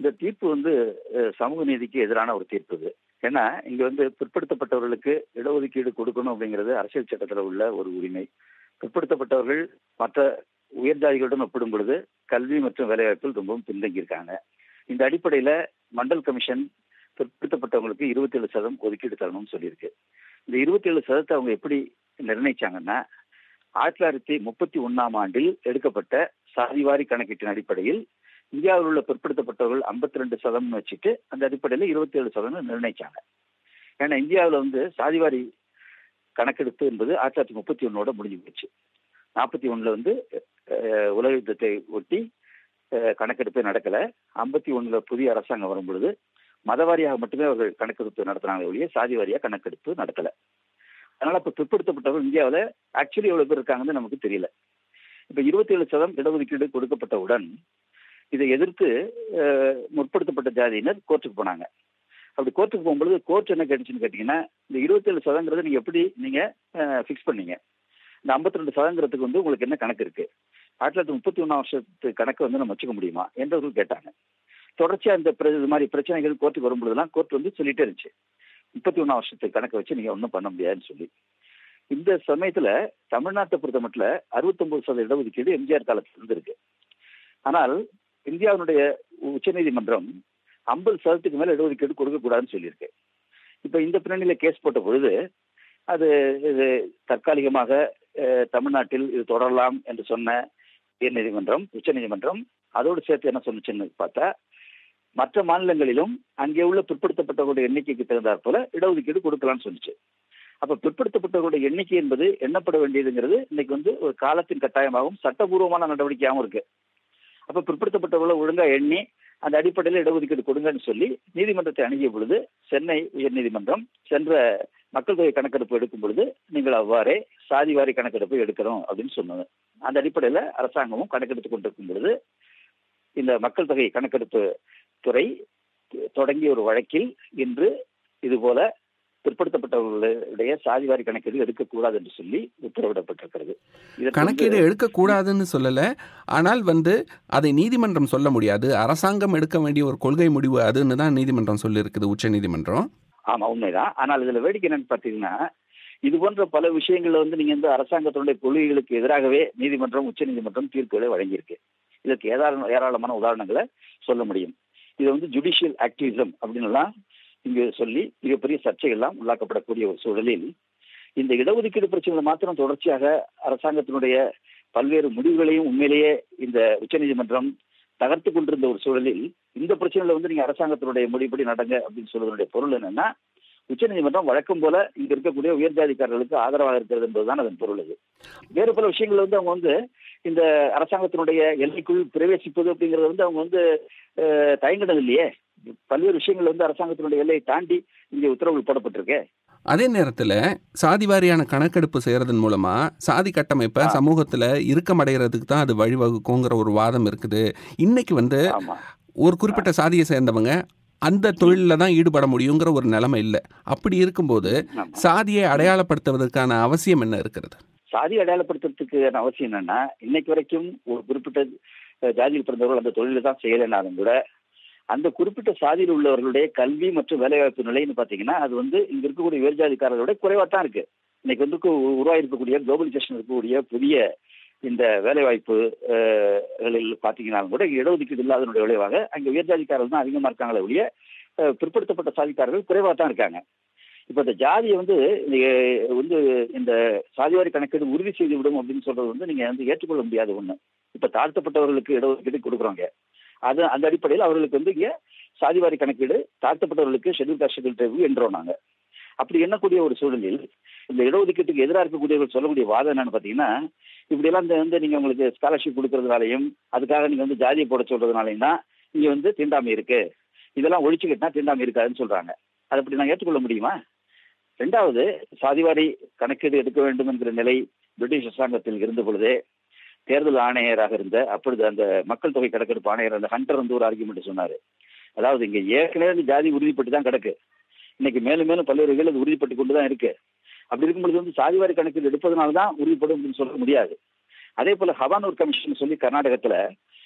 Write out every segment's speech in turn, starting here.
இந்த தீர்ப்பு வந்து அஹ், சமூக நீதிக்கு எதிரான ஒரு தீர்ப்பு இது ஏன்னா இங்க வந்து பிற்படுத்தப்பட்டவர்களுக்கு இடஒதுக்கீடு கொடுக்கணும் அப்படிங்கிறது அரசியல் சட்டத்தில் உள்ள ஒரு உரிமை பிற்படுத்தப்பட்டவர்கள் மற்ற உயர் ஜாதிகளுடன் ஒப்பிடும் பொழுது கல்வி மற்றும் வேலைவாய்ப்பில் ரொம்பவும் பின்தங்கி இருக்காங்க இந்த அடிப்படையில மண்டல் கமிஷன் பிற்படுத்தப்பட்டவங்களுக்கு இருபத்தி ஏழு சதம் ஒதுக்கீடு தரணும்னு சொல்லியிருக்கு இந்த இருபத்தி ஏழு சதத்தை அவங்க எப்படி நிர்ணயிச்சாங்கன்னா ஆயிரத்தி தொள்ளாயிரத்தி முப்பத்தி ஒன்னாம் ஆண்டில் எடுக்கப்பட்ட சாதிவாரி கணக்கீட்டின் அடிப்படையில் இந்தியாவில் உள்ள பிற்படுத்தப்பட்டவர்கள் 52% ரெண்டு சதம்னு வச்சுட்டு அந்த அடிப்படையில் இருபத்தி ஏழு சதம்னு நிர்ணயிச்சாங்க ஏன்னா இந்தியாவில் வந்து சாதிவாரி கணக்கெடுப்பு என்பது ஆயிரத்தி தொள்ளாயிரத்தி முப்பத்தி ஒன்னோட முடிஞ்சு போச்சு நாற்பத்தி ஒண்ணுல வந்து அஹ், உலக யுத்தத்தை ஒட்டி அஹ், கணக்கெடுப்பே நடக்கல ஐம்பத்தி ஒண்ணுல புதிய அரசாங்கம் வரும் பொழுது மதவாரியாக மட்டுமே அவர்கள் கணக்கெடுப்பு நடத்தினாங்களே ஒழிய சாதி வாரியா கணக்கெடுப்பு நடத்தல அதனால இப்ப பிற்படுத்தப்பட்டவர்கள் இந்தியாவில் ஆக்சுவலி எவ்வளவு பேர் இருக்காங்கன்னு நமக்கு தெரியல இப்ப இருபத்தி ஏழு சதம் இடஒதுக்கீடு கொடுக்கப்பட்டவுடன் இதை எதிர்த்து அஹ், முற்படுத்தப்பட்ட ஜாதியினர் கோர்ட்டுக்கு போனாங்க அப்படி கோர்ட்டுக்கு போகும்பொழுது கோர்ட் என்ன கேட்டுச்சுன்னு கேட்டீங்கன்னா இந்த இருபத்தேழு சதங்கிறத நீங்க எப்படி நீங்க ஃபிக்ஸ் பண்ணீங்க இந்த 52 ரெண்டு சதங்கிறதுக்கு வந்து உங்களுக்கு என்ன கணக்கு இருக்கு ஆயிரத்தி தொள்ளாயிரத்தி முப்பத்தி ஒன்னாம் வருஷத்து கணக்கு வந்து நம்ம வச்சுக்க முடியுமா என்றவர்கள் கேட்டாங்க தொடர்ச்சியா இந்த பிர- இது மாதிரி பிரச்சனைகள் கோர்ட்டுக்கு வரும்பொழுதெல்லாம் கோர்ட் வந்து சொல்லிட்டே இருந்துச்சு முப்பத்தி ஒன்னாம் வருஷத்து கணக்கை வச்சு நீங்க ஒன்றும் பண்ண முடியாதுன்னு சொல்லி இந்த சமயத்துல தமிழ்நாட்டை பொறுத்த மட்டும் அறுபத்தொன்பது சதவீத இடஒதுக்கீடு எம்ஜிஆர் காலத்துல இருந்து இருக்கு ஆனால் இந்தியாவினுடைய உச்சநீதிமன்றம் ஐம்பது சதவீதத்துக்கு மேல இடஒதுக்கீடு கொடுக்கக்கூடாதுன்னு சொல்லியிருக்கு இப்ப இந்த பின்னணியில கேஸ் போட்ட பொழுது அது இது தற்காலிகமாக அஹ், தமிழ்நாட்டில் இது தொடரலாம் என்று சொன்ன உயர்நீதிமன்றம் உச்சநீதிமன்றம் அதோடு சேர்த்து என்ன சொன்னுச்சுன்னு பார்த்தா மற்ற மாநிலங்களிலும் அங்கே உள்ள பிற்படுத்தப்பட்டவர்களுடைய எண்ணிக்கைக்கு தகுந்தாற் போல இடஒதுக்கீடு கொடுக்கலாம்னு சொல்லுச்சு அப்ப பிற்படுத்தப்பட்டவர்களுடைய எண்ணிக்கை என்பது எண்ணப்பட வேண்டியதுங்கிறது இன்னைக்கு வந்து ஒரு காலத்தின் கட்டாயமாகவும் சட்டபூர்வமான நடவடிக்கையாகவும் இருக்கு அப்ப பிற்படுத்தப்பட்டவர்களை ஒழுங்கா எண்ணி அந்த அடிப்படையில் இடஒதுக்கீடு கொடுங்கன்னு சொல்லி நீதிமன்றத்தை அணுகிய பொழுது சென்னை உயர்நீதிமன்றம் சென்ற மக்கள் தொகை கணக்கெடுப்பு எடுக்கும் பொழுது நீங்கள் அவ்வாறே சாதிவாரி கணக்கெடுப்பு எடுக்கணும் அப்படின்னு சொன்னாங்க அந்த அடிப்படையில அரசாங்கமும் கணக்கெடுத்து கொண்டிருக்கும் பொழுது இந்த மக்கள் தொகை கணக்கெடுப்பு துறை தொடங்கிய ஒரு வழக்கில் இன்று இதுபோல பிற்படுத்தப்பட்டவர்களுடைய சாதிவாரி கணக்கீடு எடுக்கக்கூடாது என்று சொல்லி உத்தரவிடப்பட்டிருக்கிறது இதற்கு வந்து- கணக்கீடு எடுக்கக்கூடாதுன்னு சொல்லலை ஆனால் வந்து அதை நீதிமன்றம் சொல்ல முடியாது அரசாங்கம் எடுக்க வேண்டிய ஒரு கொள்கை முடிவு அதுன்னு தான் நீதிமன்றம் சொல்லியிருக்குது உச்ச நீதிமன்றம் ஆமா உண்மைதான் ஆனால் இதுல வேடிக்கை என்னன்னு பாத்தீங்கன்னா இது போன்ற பல விஷயங்கள்ல வந்து நீங்க வந்து அரசாங்கத்தினுடைய கொள்கைகளுக்கு எதிராகவே நீதிமன்றம் உச்ச நீதிமன்றம் தீர்ப்புகளை வழங்கியிருக்கு இதற்கு ஏதார ஏராளமான உதாரணங்களை சொல்ல முடியும் இது வந்து ஜுடிஷியல் ஆக்டிவிசம் அப்படின்னு எல்லாம் இங்கு சொல்லி மிகப்பெரிய சர்ச்சைகள்லாம் உள்ளாக்கப்படக்கூடிய ஒரு சூழலில் இந்த இடஒதுக்கீடு பிரச்சனைகளை மாத்திரம் தொடர்ச்சியாக அரசாங்கத்தினுடைய பல்வேறு முடிவுகளையும் உண்மையிலேயே இந்த உச்சநீதிமன்றம் தகர்த்து கொண்டிருந்த ஒரு சூழலில் இந்த பிரச்சனையில வந்து நீங்க அரசாங்கத்தினுடைய முடிவுபடி நடங்க அப்படின்னு சொல்வதனுடைய பொருள் என்னன்னா உச்சநீதிமன்றம் வழக்கம் போல இங்க இருக்கக்கூடிய உயர்ஜாதிக்காரர்களுக்கு ஆதரவாக இருக்கிறது என்பதுதான் அதன் பொருள் அது வேறு பல விஷயங்கள் வந்து அவங்க வந்து இந்த அரசாங்கத்தினுடைய எல்லைக்குள் பிரவேசிப்பது அப்படிங்கறது வந்து அவங்க வந்து அஹ், தயங்கினது இல்லையே பல்வேறு விஷயங்கள் வந்து அரசாங்கத்தினுடைய எல்லையை தாண்டி இங்கே உத்தரவுகள் போடப்பட்டிருக்கு அதே நேரத்தில் சாதி வாரியான கணக்கெடுப்பு செய்கிறதன் மூலமாக சாதி கட்டமைப்பை ஆ. சமூகத்தில் இறுக்கமடைகிறதுக்கு தான் அது வழிவகுக்குங்கிற ஒரு வாதம் இருக்குது இன்னைக்கு வந்து ஆமா ஒரு குறிப்பிட்ட சாதியை சேர்ந்தவங்க அந்த தொழிலில் தான் ஈடுபட முடியுங்கிற ஒரு நிலைமை இல்லை அப்படி இருக்கும்போது ஆமா. சாதியை அடையாளப்படுத்துவதற்கான அவசியம் என்ன இருக்கிறது சாதி அடையாளப்படுத்துறதுக்கு அவசியம் என்னன்னா இன்னைக்கு வரைக்கும் ஒரு குறிப்பிட்ட அஹ், ஜாதியில் பிறந்தவர்கள் அந்த தொழிலை தான் செய்யலைனாலும் கூட அந்த குறிப்பிட்ட சாதியில் உள்ளவர்களுடைய கல்வி மற்றும் வேலைவாய்ப்பு நிலைன்னு பாத்தீங்கன்னா அது வந்து இங்க இருக்கக்கூடிய உயர்ஜாதிக்காரர்களோட குறைவா தான் இருக்கு இன்னைக்கு வந்து கு- உருவாயிருக்கக்கூடிய குளோபலைசேஷன் இருக்கக்கூடிய புதிய இந்த வேலைவாய்ப்பு அஹ், களில் பாத்தீங்கன்னாலும் கூட இடஒதுக்கீடு இல்லாதனுடைய விளைவாக அங்க உயர்ஜாதிக்காரர்கள் தான் அதிகமா இருக்காங்களே ஒழிய அஹ், பிற்படுத்தப்பட்ட சாதிக்காரர்கள் குறைவா தான் இருக்காங்க இப்ப இந்த ஜாதியை வந்து இந்த, அஹ், வந்து இந்த சாதிவாரி கணக்கீடு உறுதி செய்து விடும் அப்படின்னு சொல்றது வந்து நீங்க வந்து ஏற்றுக்கொள்ள முடியாத ஒண்ணு இப்ப தாழ்த்தப்பட்டவர்களுக்கு இடஒதுக்கீடு கொடுக்குறாங்க அது அந்த அடிப்படையில் அவர்களுக்கு வந்து இங்க சாதிவாரி கணக்கீடு தாழ்த்தப்பட்டவர்களுக்கு ஷெட்யூல் காஸ்ட் ஷெட்யூல் ட்ரைவ் என்றோம் நாங்க அப்படி எண்ணக்கூடிய ஒரு சூழலில் இந்த இடஒதுக்கீட்டுக்கு எதிராக இருக்கக்கூடியவர்கள் சொல்லக்கூடிய வாதம் என்னன்னு பாத்தீங்கன்னா இப்படி எல்லாம் இந்த வந்து நீங்க உங்களுக்கு ஸ்காலர்ஷிப் கொடுக்கறதுனாலையும் அதுக்காக நீங்க வந்து ஜாதியை போட சொல்றதுனாலையும் தான் இங்க வந்து தீண்டாமை இருக்கு இதெல்லாம் ஒழிச்சுக்கிட்டா தீண்டாமை இருக்காதுன்னு சொல்றாங்க அதை அப்படி நான் ஏற்றுக்கொள்ள முடியுமா ரெண்டாவது சாதிவாரி கணக்கீடு எடுக்க வேண்டும் என்கிற நிலை பிரிட்டிஷ் அரசாங்கத்தில் இருந்த பொழுதே தேர்தல் ஆணையராக இருந்த அப்பொழுது அந்த மக்கள் தொகை கணக்கெடுப்பு ஆணையர் அந்த ஹண்டர் வந்து ஒரு ஆர்குமெண்ட் சொன்னாரு அதாவது இங்க ஏற்கனவே இந்த ஜாதி உறுதிப்பட்டு தான் கிடக்கு இன்னைக்கு மேலும் மேலும் பல்வேறு வகையில் அது உறுதிப்பட்டு கொண்டு தான் இருக்கு அப்படி இருக்கும்பொழுது வந்து சாதிவாரி கணக்கீடு எடுப்பதனால தான் உறுதிப்படும் அப்படின்னு சொல்ல முடியாது அதே போல ஹவானூர் கமிஷன் சொல்லி கர்நாடகத்துல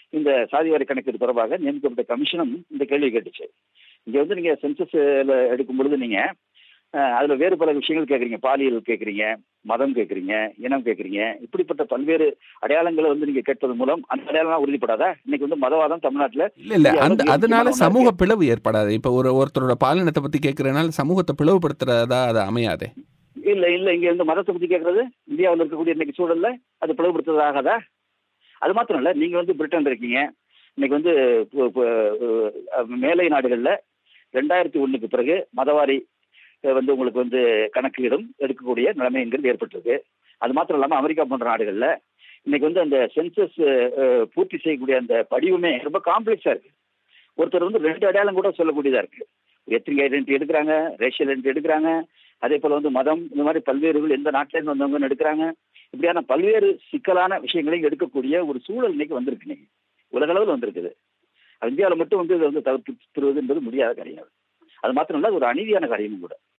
இந்த சாதிவாரி கணக்கீடு தொடர்பாக நியமிக்கப்பட்ட கமிஷனும் இந்த கேள்வி கேட்டுச்சு இங்க வந்து நீங்க சென்சஸ் எடுக்கும் பொழுது நீங்க அஹ், அதுல வேறு பல விஷயங்கள் கேக்குறீங்க பாலியல் கேக்குறீங்க மதம் கேக்குறீங்க இனம் கேக்குறீங்க இப்படிப்பட்ட பல்வேறு அடையாளங்களை வந்து நீங்க கேட்பது மூலம் அந்த அடையாளம் உறுதிப்படாதா இன்னைக்கு வந்து மதவாதம் தமிழ்நாட்டுல இல்ல இல்ல இந்தியாவுல அந்த மிக அதனால முக்கியமான ஒண்ணா சமூக பிளவு ஏற்படாது இப்ப ஒரு ஒருத்தரோட பாலினத்தை பத்தி கேட்கறதுனால சமூகத்தை பிளவுபடுத்துறதா அது அமையாது இல்ல இல்ல இங்க வந்து மதத்தை பத்தி கேக்குறது இந்தியாவில் இருக்கக்கூடிய இன்னைக்கு சூழல்ல அது பிளவுபடுத்துறதாகாதா அது மாத்திரம் இல்ல நீங்க வந்து பிரிட்டன் இருக்கீங்க இன்னைக்கு வந்து பு- பு- அஹ் மேலை நாடுகள்ல ரெண்டாயிரத்தி ஒண்ணுக்கு பிறகு மதவாரி அஹ் வந்து உங்களுக்கு வந்து கணக்கீடும் எடுக்கக்கூடிய நிலைமைங்கிறது ஏற்பட்டிருக்கு அது மாத்திரம் இல்லாம அமெரிக்கா போன்ற நாடுகள்ல இன்னைக்கு வந்து அந்த சென்சஸ் பூர்த்தி செய்யக்கூடிய அந்த படிவமே ரொம்ப காம்ப்ளெக்ஸா இருக்கு ஒருத்தர் வந்து ரெண்டு அடையாளம் கூட சொல்லக்கூடியதா இருக்கு எத்னிக் ஐடென்டிட்டி எடுக்கிறாங்க ரேஷியல் ஐடென்டிட்டி எடுக்கிறாங்க அதே போல வந்து மதம் இந்த மாதிரி பல்வேறு எந்த நாட்டில இருந்து வந்தவங்கன்னு எடுக்கிறாங்க இப்படியான பல்வேறு சிக்கலான விஷயங்களையும் எடுக்கக்கூடிய ஒரு சூழல் இன்னைக்கு வந்திருக்கு இன்னைக்கு உலக அளவில் வந்திருக்குது அது இந்தியாவில் மட்டும் வந்து இதை வந்து தவிர்த்து என்பது முடியாத காரியம் அது மாத்திரம் இல்ல அது ஒரு அநீதியான காரியமும் கூட